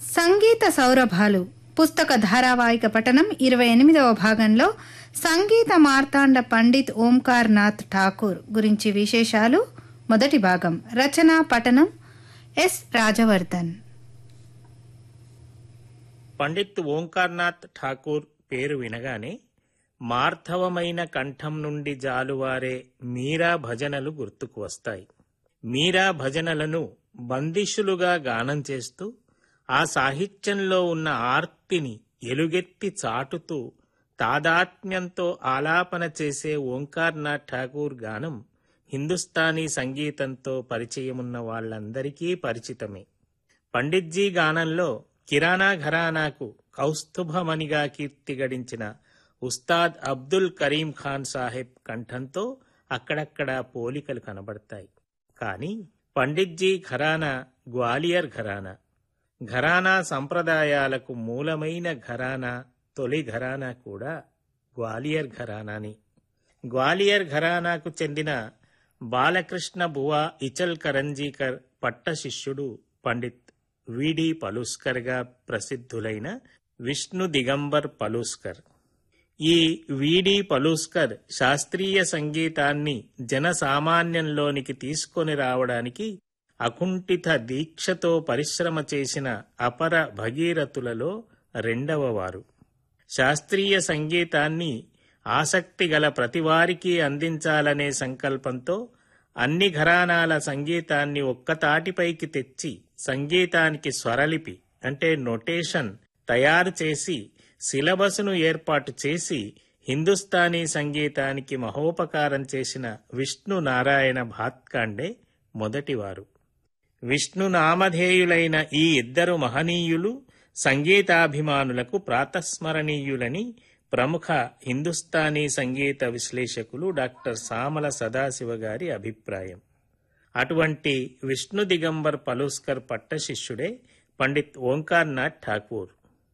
సంగీత సౌరభాలు పుస్తక ధారావాహిక పఠనం ఇరవై ఎనిమిదవ భాగంలో సంగీత మార్తాండ పండిత్ ఓంకార్ నాథ్ ఠాకూర్ గురించి విశేషాలు మొదటి భాగం రచన పఠనం ఎస్ రాజవర్ధన్ పండిత్ ఓంకార్నాథ్ ఠాకూర్ పేరు వినగానే మార్ధవమైన కంఠం నుండి జాలువారే మీరా భజనలు గుర్తుకు వస్తాయి మీరా భజనలను బందిషులుగా గానం చేస్తూ ఆ సాహిత్యంలో ఉన్న ఆర్తిని ఎలుగెత్తి చాటుతూ తాదాత్మ్యంతో ఆలాపన చేసే ఓంకార్నాథ్ ఠాకూర్ గానం హిందుస్థానీ సంగీతంతో పరిచయమున్న వాళ్ళందరికీ పరిచితమే పండిత్జీ గానంలో కిరాణా ఘరానాకు కౌస్తుభమణిగా కీర్తి గడించిన ఉస్తాద్ అబ్దుల్ కరీం ఖాన్ సాహెబ్ కంఠంతో అక్కడక్కడ పోలికలు కనబడతాయి కానీ పండిత్జీ ఘరానా గ్వాలియర్ ఘరానా ఘరానా సంప్రదాయాలకు మూలమైన ఘరానా తొలి ఘరానా కూడా గ్వాలియర్ ఘరానాని గ్వాలియర్ ఘరానాకు చెందిన బాలకృష్ణ బువా ఇచల్ కరంజీకర్ పట్ట శిష్యుడు పండిత్ విడి పలుస్కర్గా ప్రసిద్ధులైన విష్ణు దిగంబర్ పలుస్కర్ ఈ విడి పలుస్కర్ శాస్త్రీయ సంగీతాన్ని జనసామాన్యంలోనికి తీసుకొని రావడానికి అకుంఠిత దీక్షతో పరిశ్రమ చేసిన అపర భగీరథులలో రెండవ వారు శాస్త్రీయ సంగీతాన్ని ఆసక్తి గల ప్రతివారికి అందించాలనే సంకల్పంతో అన్ని ఘరానాల సంగీతాన్ని ఒక్కతాటిపైకి తెచ్చి సంగీతానికి స్వరలిపి అంటే నొటేషన్ తయారు చేసి సిలబస్ను ఏర్పాటు చేసి హిందుస్థానీ సంగీతానికి మహోపకారం చేసిన విష్ణు నారాయణ భాత్కాండే మొదటివారు విష్ణు నామధేయులైన ఈ ఇద్దరు మహనీయులు సంగీతాభిమానులకు ప్రాతస్మరణీయులని ప్రముఖ హిందుస్థానీ సంగీత విశ్లేషకులు డాక్టర్ సామల సదాశివ గారి అభిప్రాయం అటువంటి విష్ణు దిగంబర్ పలుస్కర్ పట్ట శిష్యుడే పండిత్ ఓంకార్నాథ్ ఠాకూర్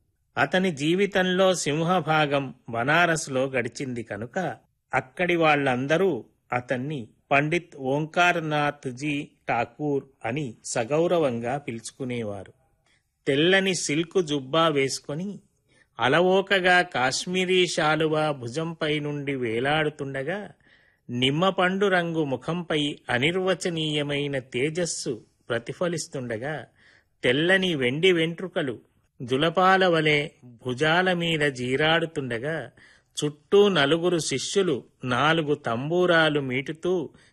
అతని జీవితంలో సింహభాగం బనారస్లో గడిచింది కనుక అక్కడి వాళ్ళందరూ అతన్ని పండిత్ ఓంకార్నాథ్ జీ ఠాకూర్ అని సగౌరవంగా పిలుచుకునేవారు తెల్లని సిల్కు జుబ్బా వేసుకొని అలవోకగా కాశ్మీరీ శాలువా భుజంపై నుండి వేలాడుతుండగా నిమ్మపండు రంగు ముఖంపై అనిర్వచనీయమైన తేజస్సు ప్రతిఫలిస్తుండగా తెల్లని వెండి వెంట్రుకలు జులపాల వలె భుజాల మీద జీరాడుతుండగా చుట్టూ నలుగురు శిష్యులు నాలుగు తంబూరాలు మీటుతూ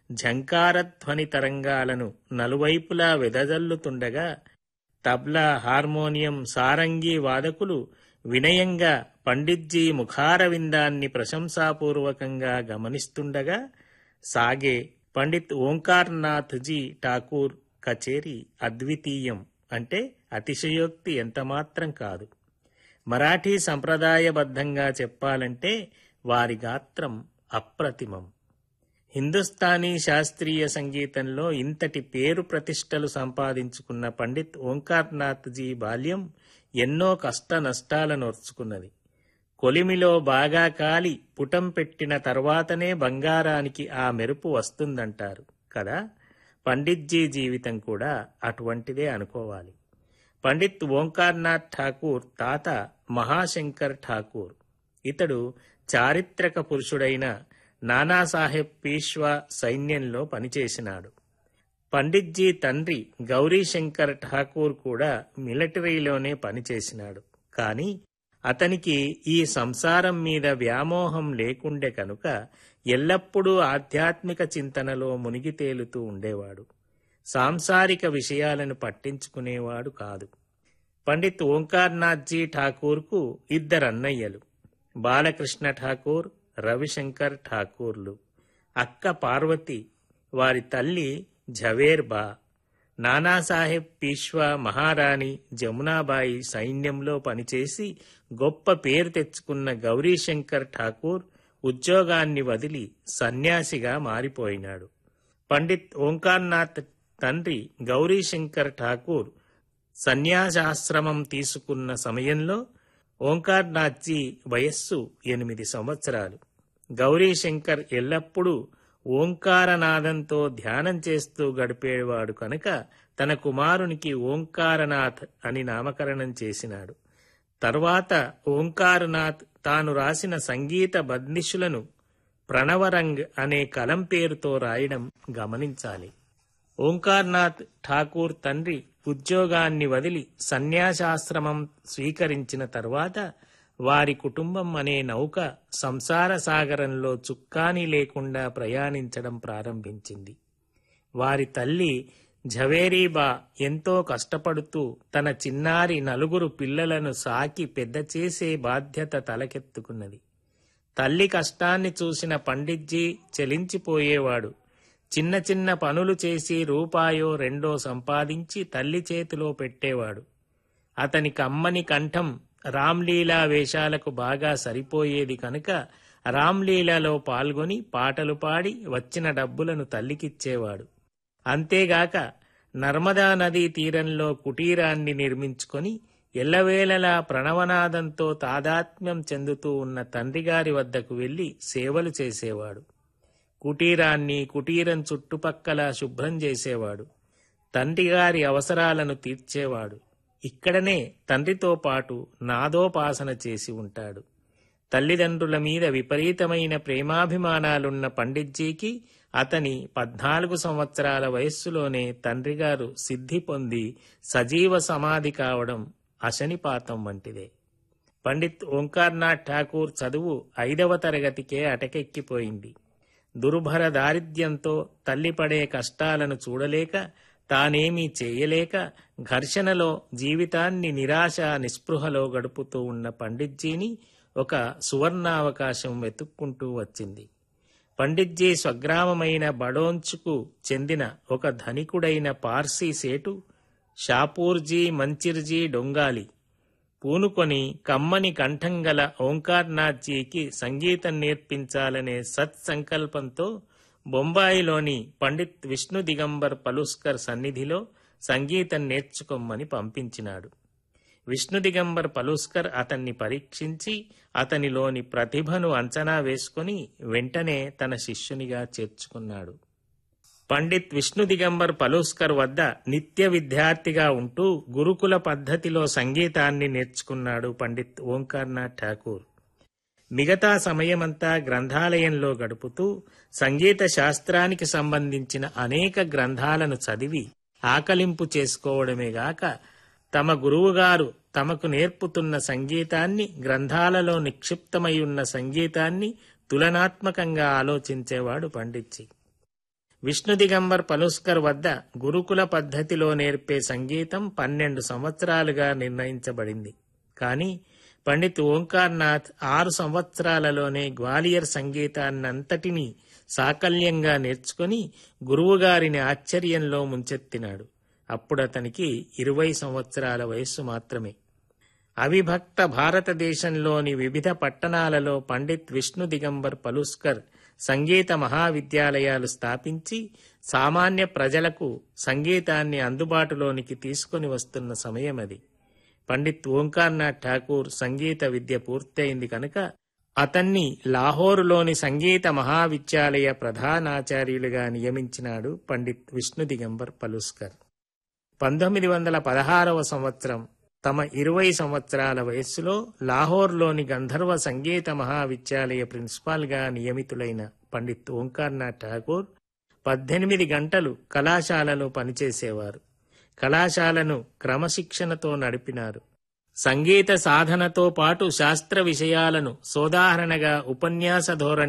ఝంకారధ్వని తరంగాలను నలువైపులా వెదజల్లుతుండగా తబ్లా హార్మోనియం సారంగి వాదకులు వినయంగా పండిత్జీ ముఖారవిందాన్ని ప్రశంసాపూర్వకంగా గమనిస్తుండగా సాగే పండిత్ ఓంకార్నాథ్ జీ ఠాకూర్ కచేరీ అద్వితీయం అంటే అతిశయోక్తి ఎంతమాత్రం కాదు మరాఠీ సంప్రదాయబద్ధంగా చెప్పాలంటే వారి గాత్రం అప్రతిమం హిందుస్థానీ శాస్త్రీయ సంగీతంలో ఇంతటి పేరు ప్రతిష్టలు సంపాదించుకున్న పండిత్ ఓంకార్నాథ్ జీ బాల్యం ఎన్నో కష్ట నష్టాలను ఓర్చుకున్నది కొలిమిలో బాగా కాలి పుటం పెట్టిన తర్వాతనే బంగారానికి ఆ మెరుపు వస్తుందంటారు కదా పండిత్జీ జీవితం కూడా అటువంటిదే అనుకోవాలి పండిత్ ఓంకార్నాథ్ ఠాకూర్ తాత మహాశంకర్ ఠాకూర్ ఇతడు చారిత్రక పురుషుడైన నానాసాహెబ్ పీష్వా సైన్యంలో పనిచేసినాడు పండిత్జీ తండ్రి గౌరీశంకర్ ఠాకూర్ కూడా మిలిటరీలోనే పనిచేసినాడు కానీ అతనికి ఈ సంసారం మీద వ్యామోహం లేకుండే కనుక ఎల్లప్పుడూ ఆధ్యాత్మిక చింతనలో మునిగి తేలుతూ ఉండేవాడు సాంసారిక విషయాలను పట్టించుకునేవాడు కాదు పండిత్ ఓంకార్నాథ్జీ ఠాకూర్కు ఇద్దరు అన్నయ్యలు బాలకృష్ణ ఠాకూర్ రవిశంకర్ ఠాకూర్లు అక్క పార్వతి వారి తల్లి ఝవేర్బా నానాసాహెబ్ పీష్వా మహారాణి జమునాబాయి సైన్యంలో పనిచేసి గొప్ప పేరు తెచ్చుకున్న గౌరీశంకర్ ఠాకూర్ ఉద్యోగాన్ని వదిలి సన్యాసిగా మారిపోయినాడు పండిత్ ఓంకార్నాథ్ తండ్రి గౌరీశంకర్ ఠాకూర్ సన్యాసాశ్రమం తీసుకున్న సమయంలో ఓంకార్నాథ్జీ వయస్సు ఎనిమిది సంవత్సరాలు గౌరీశంకర్ ఎల్లప్పుడూ ఓంకారనాదంతో ధ్యానం చేస్తూ గడిపేవాడు కనుక తన కుమారునికి ఓంకారనాథ్ అని నామకరణం చేసినాడు తర్వాత ఓంకారనాథ్ తాను రాసిన సంగీత బందిషులను ప్రణవరంగ్ అనే కలం పేరుతో రాయడం గమనించాలి ఓంకార్నాథ్ ఠాకూర్ తండ్రి ఉద్యోగాన్ని వదిలి సన్యాసాశ్రమం స్వీకరించిన తర్వాత వారి కుటుంబం అనే నౌక సంసార సాగరంలో చుక్కాని లేకుండా ప్రయాణించడం ప్రారంభించింది వారి తల్లి ఝవేరీబా ఎంతో కష్టపడుతూ తన చిన్నారి నలుగురు పిల్లలను సాకి పెద్ద చేసే బాధ్యత తలకెత్తుకున్నది తల్లి కష్టాన్ని చూసిన పండిట్జీ చెలించిపోయేవాడు చిన్న చిన్న పనులు చేసి రూపాయో రెండో సంపాదించి తల్లి చేతిలో పెట్టేవాడు అతని కమ్మని కంఠం రామ్లీలా వేషాలకు బాగా సరిపోయేది కనుక రామ్లీలలో పాల్గొని పాటలు పాడి వచ్చిన డబ్బులను తల్లికిచ్చేవాడు అంతేగాక నర్మదా నదీ తీరంలో కుటీరాన్ని నిర్మించుకొని ఎల్లవేళలా ప్రణవనాదంతో తాదాత్మ్యం చెందుతూ ఉన్న తండ్రిగారి వద్దకు వెళ్లి సేవలు చేసేవాడు కుటీరాన్ని కుటీరం చుట్టుపక్కల శుభ్రం చేసేవాడు తండ్రిగారి అవసరాలను తీర్చేవాడు ఇక్కడనే తండ్రితో పాటు నాదోపాసన చేసి ఉంటాడు తల్లిదండ్రుల మీద విపరీతమైన ప్రేమాభిమానాలున్న పండిట్జీకి అతని పద్నాలుగు సంవత్సరాల వయస్సులోనే తండ్రిగారు సిద్ధి పొంది సజీవ సమాధి కావడం అశనిపాతం వంటిదే పండిత్ ఓంకార్నాథ్ ఠాకూర్ చదువు ఐదవ తరగతికే అటకెక్కిపోయింది దుర్భర దారిద్ర్యంతో తల్లి పడే కష్టాలను చూడలేక తానేమీ చేయలేక ఘర్షణలో జీవితాన్ని నిరాశ నిస్పృహలో గడుపుతూ ఉన్న పండిట్జీని ఒక సువర్ణావకాశం వెతుక్కుంటూ వచ్చింది పండిట్జీ స్వగ్రామమైన బడోంచుకు చెందిన ఒక ధనికుడైన పార్సీ సేటు షాపూర్జీ మంచిర్జీ డొంగాలి పూనుకొని కమ్మని కంఠం గల ఓంకార్నాథ్జీకి సంగీతం నేర్పించాలనే సత్సంకల్పంతో బొంబాయిలోని పండిత్ విష్ణు దిగంబర్ పలుస్కర్ సన్నిధిలో సంగీతం నేర్చుకోమని పంపించినాడు విష్ణు దిగంబర్ పలుస్కర్ అతన్ని పరీక్షించి అతనిలోని ప్రతిభను అంచనా వేసుకుని వెంటనే తన శిష్యునిగా చేర్చుకున్నాడు పండిత్ విష్ణు దిగంబర్ పలుస్కర్ వద్ద నిత్య విద్యార్థిగా ఉంటూ గురుకుల పద్ధతిలో సంగీతాన్ని నేర్చుకున్నాడు పండిత్ ఓంకార్నాథ్ ఠాకూర్ మిగతా సమయమంతా గ్రంథాలయంలో గడుపుతూ సంగీత శాస్త్రానికి సంబంధించిన అనేక గ్రంథాలను చదివి ఆకలింపు చేసుకోవడమే గాక తమ గురువుగారు తమకు నేర్పుతున్న సంగీతాన్ని గ్రంథాలలో నిక్షిప్తమై ఉన్న సంగీతాన్ని తులనాత్మకంగా ఆలోచించేవాడు పండిత్జీ విష్ణు దిగంబర్ పలుస్కర్ వద్ద గురుకుల పద్ధతిలో నేర్పే సంగీతం పన్నెండు సంవత్సరాలుగా నిర్ణయించబడింది కానీ పండిత్ ఓంకార్నాథ్ ఆరు సంవత్సరాలలోనే గ్వాలియర్ సంగీతాన్నంతటినీ సాకల్యంగా నేర్చుకుని గురువుగారిని ఆశ్చర్యంలో ముంచెత్తినాడు అప్పుడతనికి ఇరవై సంవత్సరాల వయస్సు మాత్రమే అవిభక్త భారతదేశంలోని వివిధ పట్టణాలలో పండిత్ విష్ణు దిగంబర్ పలుస్కర్ సంగీత మహావిద్యాలయాలు స్థాపించి సామాన్య ప్రజలకు సంగీతాన్ని అందుబాటులోనికి తీసుకొని వస్తున్న సమయం అది పండిత్ ఓంకార్నాథ్ ఠాకూర్ సంగీత విద్య పూర్తయింది కనుక అతన్ని లాహోరులోని సంగీత మహావిద్యాలయ ప్రధానాచార్యులుగా నియమించినాడు పండిత్ విష్ణు దిగంబర్ పలుస్కర్ పంతొమ్మిది వందల పదహారవ సంవత్సరం తమ ఇరవై సంవత్సరాల వయస్సులో లాహోర్లోని గంధర్వ సంగీత మహావిద్యాలయ ప్రిన్సిపాల్గా నియమితులైన పండిత్ ఓంకార్నాథ్ ఠాకూర్ పద్దెనిమిది గంటలు కళాశాలలో పనిచేసేవారు కళాశాలను క్రమశిక్షణతో నడిపినారు సంగీత సాధనతో పాటు శాస్త్ర విషయాలను సోదాహరణగా ఉపన్యాస ధోరణి